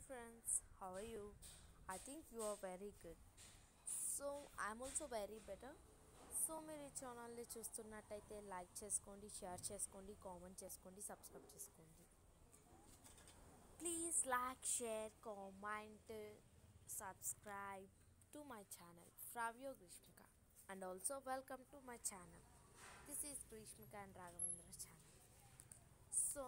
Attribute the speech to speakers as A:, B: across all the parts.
A: friends, how are you? I think you are very good. So I'm also very better so మీరు ఈ ఛానల్ని చూస్తున్నట్టయితే like చేసుకోండి share చేసుకోండి కామెంట్ చేసుకోండి సబ్స్క్రైబ్ చేసుకోండి please like share comment subscribe to my channel ఫ్రావ్యో Greeshmika and also welcome to my channel this is Greeshmika and Raghavendra channel so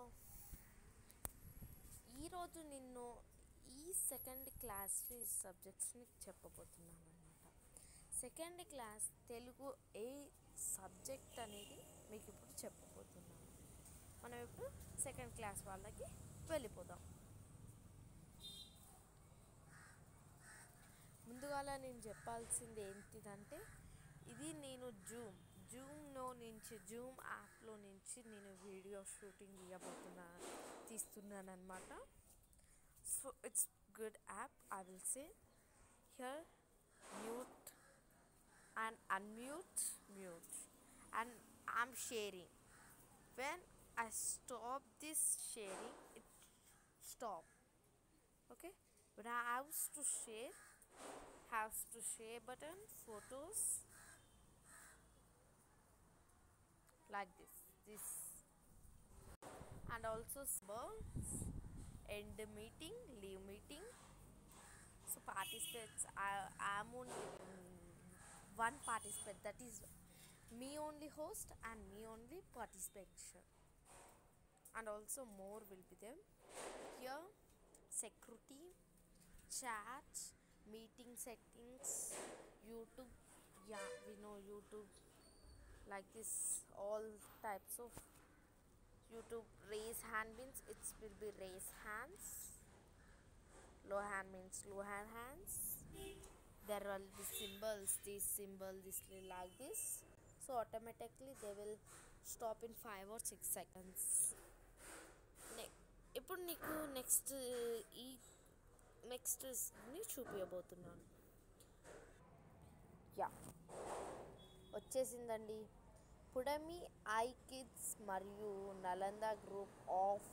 A: ఈరోజు నిన్ను ఈ సెకండ్ క్లాస్ సబ్జెక్ట్స్ని చెప్పబోతున్నాను అనమాట సెకండ్ క్లాస్ తెలుగు ఏ సబ్జెక్ట్ అనేది మీకు ఇప్పుడు చెప్పబోతున్నాను మనం ఇప్పుడు సెకండ్ క్లాస్ వాళ్ళకి వెళ్ళిపోదాం ముందుగా నేను చెప్పాల్సింది ఏంటిదంటే ఇది నేను జూమ్ జూమ్లో నుంచి జూమ్ యాప్లో నుంచి నేను వీడియో షూటింగ్ తీయబోతున్నా తీస్తున్నాను అనమాట so it's good app I will say here mute and unmute mute and I'm sharing when I stop this sharing it stop okay but I have to share has to share button photos like this this and also symbols end the meeting leave meeting so participants I am only mm, one participant that is me only host and me only participation and also more will be there here security chat meeting settings youtube yeah we know youtube like this all types of youtube raise hand means it will be raise hands low hand means low hand hands there will be symbols this symbol this will like this so automatically they will stop in 5 or 6 seconds Ne- ఇప్పుడు నీకు next ఈ నెక్స్ట్ని చూపించబోతున్నాను yeah వచ్చేసిందండి పుడమి I kids మరియు Nalanda group of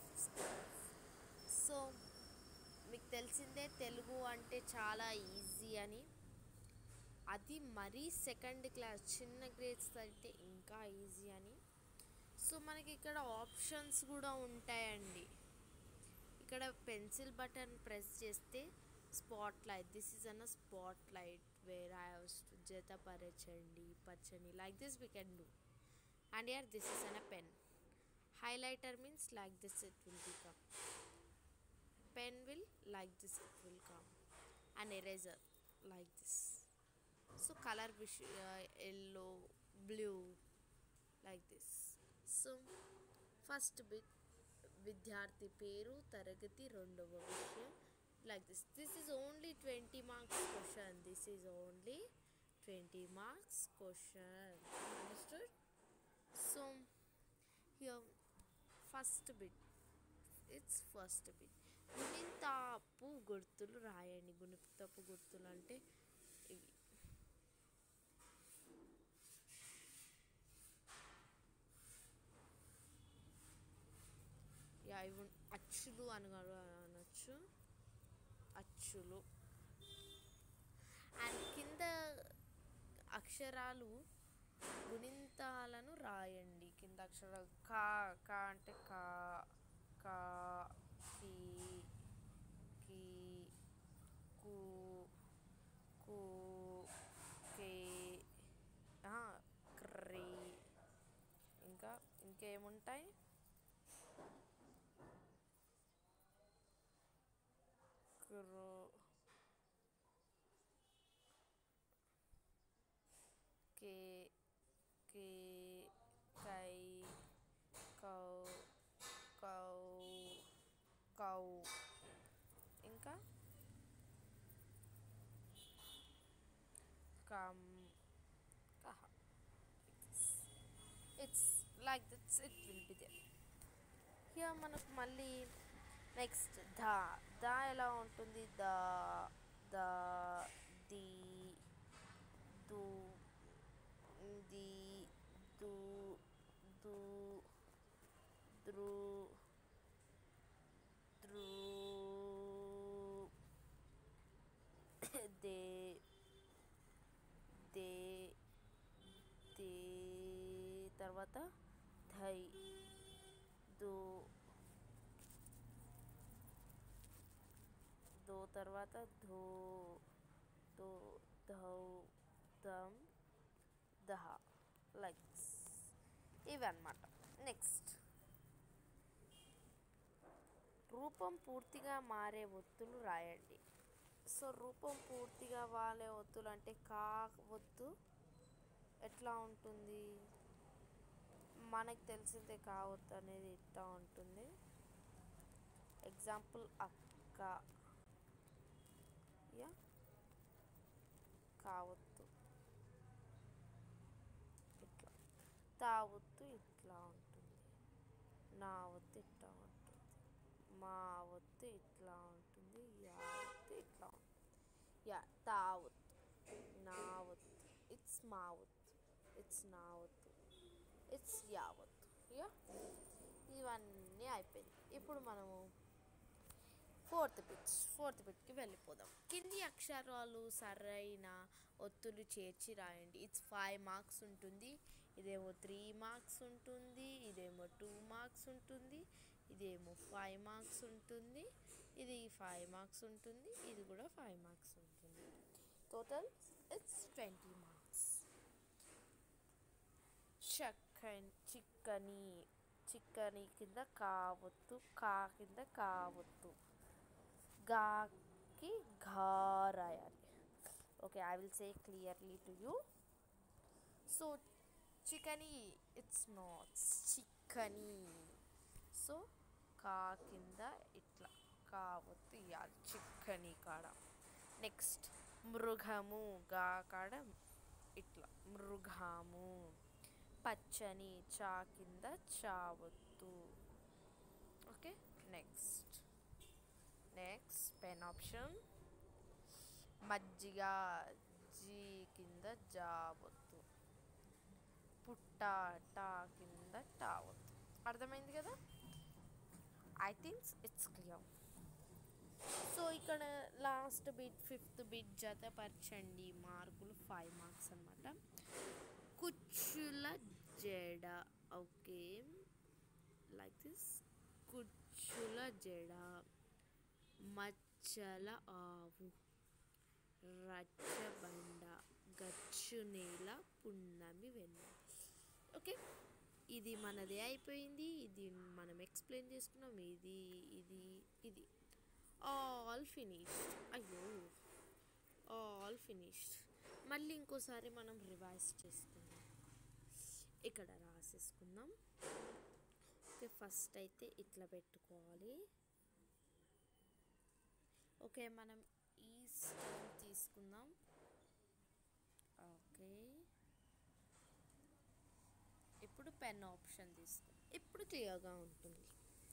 A: so మీకు తెలిసిందే తెలుగు అంటే చాలా ఈజీ అని అది మరీ సెకండ్ క్లాస్ చిన్న గ్రేడ్స్ అయితే ఇంకా ఈజీ అని సో మనకి ఇక్కడ ఆప్షన్స్ కూడా ఉంటాయండి ఇక్కడ పెన్సిల్ బటన్ ప్రెస్ చేస్తే spot light this is an spot light where I జతపరచండి పచ్చని like this we can do and yeah this is an a pen highlighter means like this it will become pen will like this it will come and eraser like this so colour wish yellow blue like this so first bit విద్యార్థి పేరు తరగతి రెండవ విషయం like this this is only twenty marks question this is only twenty marks question understood so here first bit it's first bit గుణింతాపు గుర్తులు రాయండి గుణితపు గుర్తులు అంటే ఇవి యా ఇవి అచ్చులు అని కూడా అనొచ్చు అచ్చులు అండ్ కింద అక్షరాలు గుణింతాలను రాయండి కింద అక్షరాలు కా కా అంటే కా కా కి కి కు కు కే ఆ, క్రీ ఇంకా ఇంకేముంటాయి క్రో కే కే కై కౌ కౌ కౌ ఇంకా కమ్ కహ it's like that's it will be there here మనకు మళ్ళీ నెక్స్ట్ దా దా ఎలా ఉంటుంది దా దా ది దు ది దు దు ద్రు ద్రు తర్వాత ధై దో దో తర్వాత ధో దో ధౌ దమ్ దహ లైక్స్ ఇవన్నమాట నెక్స్ట్ రూపం పూర్తిగా మారే ఒత్తులు రాయండి సో రూపం పూర్తిగా వాలే ఒత్తులు అంటే కా ఒత్తు ఎట్లా ఉంటుంది మనకు తెలిసిందే కా ఒత్తు అనేది ఇట్లా ఉంటుంది ఎగ్జాంపుల్ అక్క యా కావత్తు ఇట్లా తావత్తు ఇట్లా ఉంటుంది నా ఒత్తు ఇట్లా ఉంటుంది మా ఒత్తు ఇట్లా ఉంటుంది యా ఒత్తు ఇట్లా ఉంటుంది యా తా ఒత్తు నా ఒత్తు ఇట్స్ మా ఒత్తు ఇట్స్ నా ఒత్తు ఇట్స్ యా ఒత్తు యా ఇవన్నీ అయిపోయింది ఇప్పుడు మనము ఫోర్త్ పిచ్ ఫోర్త్ పిచ్కి వెళ్ళిపోదాం కింది అక్షరాలు సరైన ఒత్తులు చేర్చి రాయండి ఇట్స్ ఫైవ్ మార్క్స్ ఉంటుంది ఇదేమో త్రీ మార్క్స్ ఉంటుంది ఇదేమో టూ మార్క్స్ ఉంటుంది ఇదేమో ఫైవ్ మార్క్స్ ఉంటుంది ఇది ఫైవ్ మార్క్స్ ఉంటుంది ఇది కూడా ఫైవ్ మార్క్స్ ఉంటుంది టోటల్ ఇట్స్ ట్వంటీ మార్క్స్ చక్కని చిక్కని చిక్కని కింద కావత్తు కా కింద కావత్తు గాకి ఘా రాయాలి okay I will say clearly to you so చికనీ ఇట్స్ నాట్ చిక్కని సో కా కింద ఇట్లా కావత్తు ఇవ్వాలి చిక్కని కాడ నెక్స్ట్ మృగము గా కాడ ఇట్లా మృగము పచ్చని చా కింద చావత్తు okay next next pen option మజ్జిగ జీ కింద జావత్తు పుట్ట టా కింద టావత్తు అర్థమైంది కదా I thinks it's clear so ఇక్కడ లాస్ట్ బిట్ ఫిఫ్త్ బిట్ జతపరచండి మార్కులు ఫైవ్ మార్క్స్ అనమాట కుచ్చుల జడ ఓకే లైక్ దిస్ కుచ్చుల జడ మచ్చల ఆవు రచ్చబండ గచ్చు నేల పున్నమి వెన్న ఓకే ఇది మనదే అయిపోయింది ఇది మనం ఎక్స్ప్లెయిన్ చేసుకున్నాం ఇది ఇది ఇది ఆల్ ఫినిష్డ్ అయ్యో ఆల్ ఫినిష్డ్ మళ్ళీ ఇంకోసారి మనం రివైజ్ చేసుకుందాం ఇక్కడ రాసేసుకుందాం ఓకే ఫస్ట్ అయితే ఇట్లా పెట్టుకోవాలి ఓకే మనం ఈ స్టోన్ తీసుకుందాం ఓకే ఇప్పుడు పెన్ ఆప్షన్ తీసుకుందాం ఇప్పుడు క్లియర్గా ఉంటుంది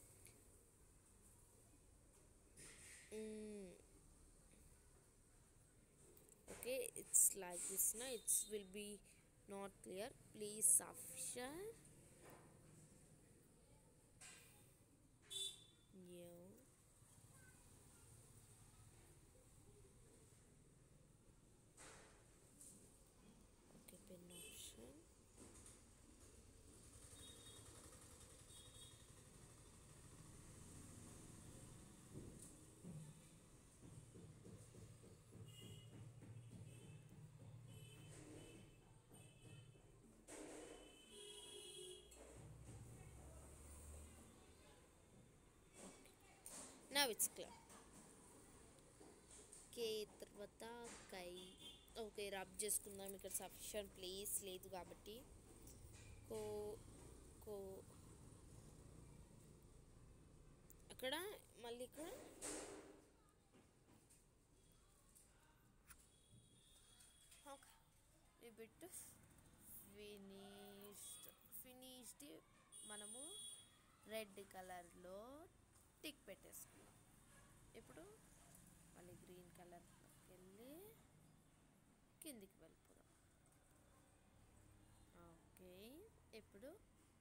A: ఓకే ఇట్స్ లైక్ దిస్ నా it's will be not clear please sufficient new okay pen option now it's clear కే తర్వాత కై ఓకే రబ్ చేసుకుందాం ఇక్కడ సఫిషియంట్ ప్లేస్ లేదు కాబట్టి కో కో అక్కడ మళ్ళీ ఇక్కడ ఓకే ఈ బిట్ ఫినిష్డ్ ఫినిష్డ్ మనము రెడ్ కలర్లో టిక్ పెట్టేసుకున్నాం ఇప్పుడు మళ్ళీ గ్రీన్ కలర్లోకి వెళ్ళి కిందికి వెళ్ళిపోదాం ఓకే ఇప్పుడు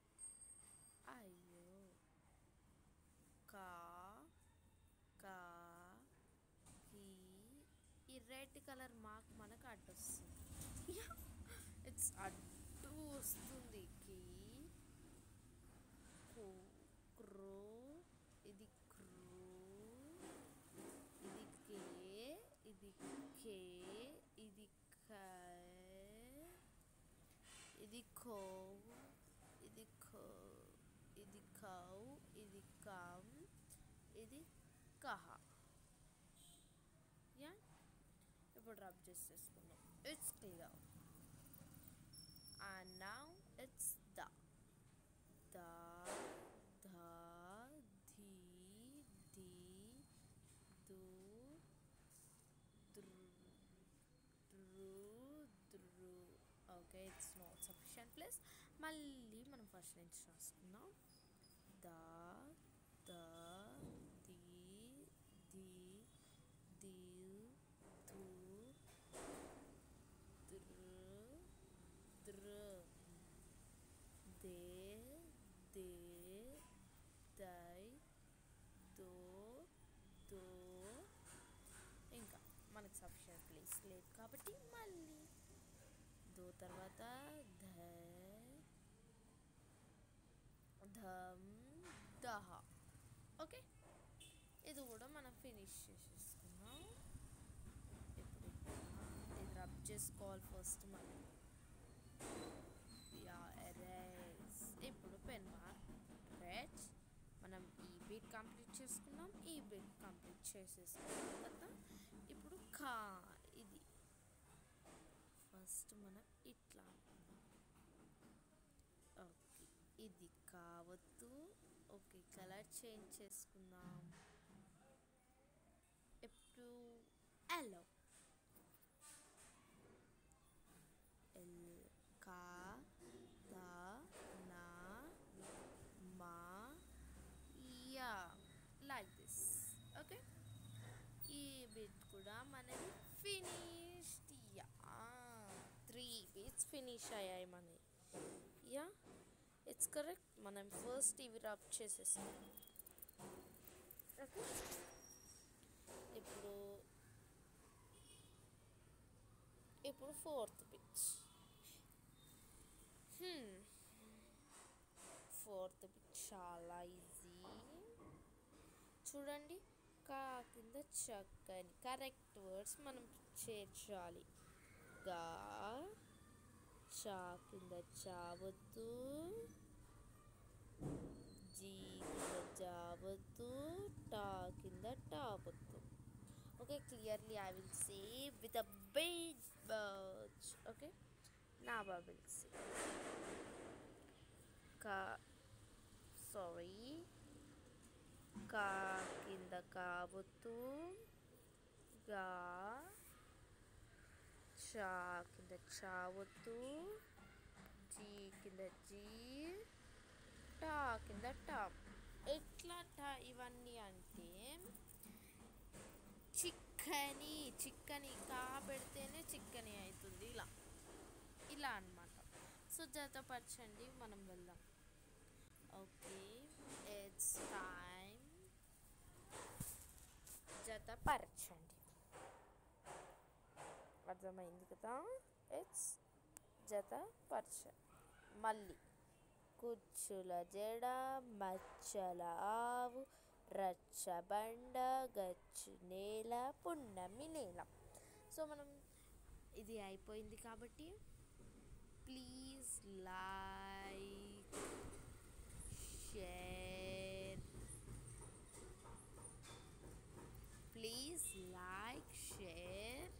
A: అయ్యో కా కా కీ ఈ రెడ్ కలర్ మార్క్ మనకు అడ్డు వస్తుంది ఇట్స్ అడ్డు వస్తుంది కీ కే ఇది క ఇది కో ఇది ఖో ఇది కౌ ఇది కమ్ ఇది కహ యా ఇప్పుడు రబ్ చేసేసుకుందాం it's clear and now it's ద ద ధ ధీ ధీ దు దృ దృ దృ okay it's not sufficient plus మళ్ళీ మనం ఫస్ట్ నుంచి రాసుకుందాం ద ద ది ది ది దు దృ దృ దే దే దై దో దో ఇంకా మనకు సఫిషియంట్ ప్లేస్ లేదు కాబట్టి మళ్ళీ దో తర్వాత ధ ధమ్ దహ ఓకే ఇది కూడా మనం ఫినిష్ చేసేసుకున్నాం ఇప్పుడు ఇది రబ్ చేసుకోవాలి ఫస్ట్ మనం యా ఎరేస్ ఇప్పుడు పెన్ మార్క్ రెడ్ మనం ఈ బీట్ కంప్లీట్ చేసుకున్నాం ఈ బీట్ కంప్లీట్ చేసేసుకున్న తర్వాత ఇప్పుడు కా ఇది ఫస్ట్ మనం ఇట్లా అనుకున్నాం ఓకే ఇది కావద్దు ఓకే కలర్ చేంజ్ చేసుకుందాం ఇప్పుడు ఎల్లో ఎల్ కా ద నా మా యా లైక్ దిస్ ఓకే ఈ బిట్ కూడా మనది finished yeah three bits finish అయ్యాయి మనవి యా ఇట్స్ కరెక్ట్ మనం ఫస్ట్ ఇవి రబ్ చేసేసాం ఓకే ఇప్పుడు ఇప్పుడు ఫోర్త్ బిట్ ఫోర్త్ బిట్ చాలా ఈజీ చూడండి కా కింద చక్కని కరెక్ట్ వర్డ్స్ మనం చేర్చాలి గా చా కింద చావద్దు జీ కింద జావద్దు టా కింద టావద్దు okay clearly I will say with a big birds okay నా విల్ సే కా సారీ కా కింద కావద్దు గా చా కింద చావద్దు జీ కింద జీ టా కింద టాప్ ఎట్లా టా ఇవన్నీ అంటే చిక్కని చిక్కని కా పెడితేనే చిక్కని అవుతుంది ఇలా ఇలా అన్నమాట సో జతపరచండి మనం వెళ్దాం ఓకే ఇట్స్ టైం జతపరచండి అర్థమైంది కదా ఇట్స్ జతపరచ మళ్ళీ కుచ్చుల జడ మచ్చల ఆవు రచ్చబండ గచ్చు నేల పున్నమి నేల సో మనం ఇది అయిపోయింది కాబట్టి please like share please like share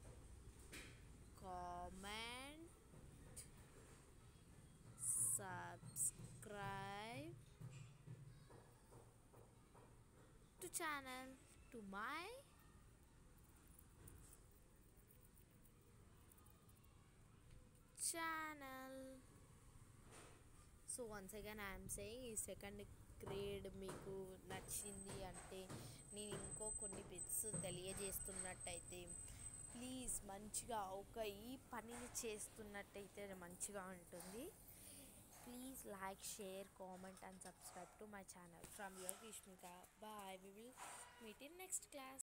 A: comment subscribe to channel to my channel so once again I'm saying ఈ సెకండ్ గ్రేడ్ మీకు నచ్చింది అంటే నేను ఇంకో కొన్ని బిట్స్ తెలియజేస్తున్నట్టయితే ప్లీజ్ మంచిగా ఒక ఈ పనిని చేస్తున్నట్టయితే మంచిగా ఉంటుంది please like share comment and subscribe to my channel from your Vishmika bye we will meet in next class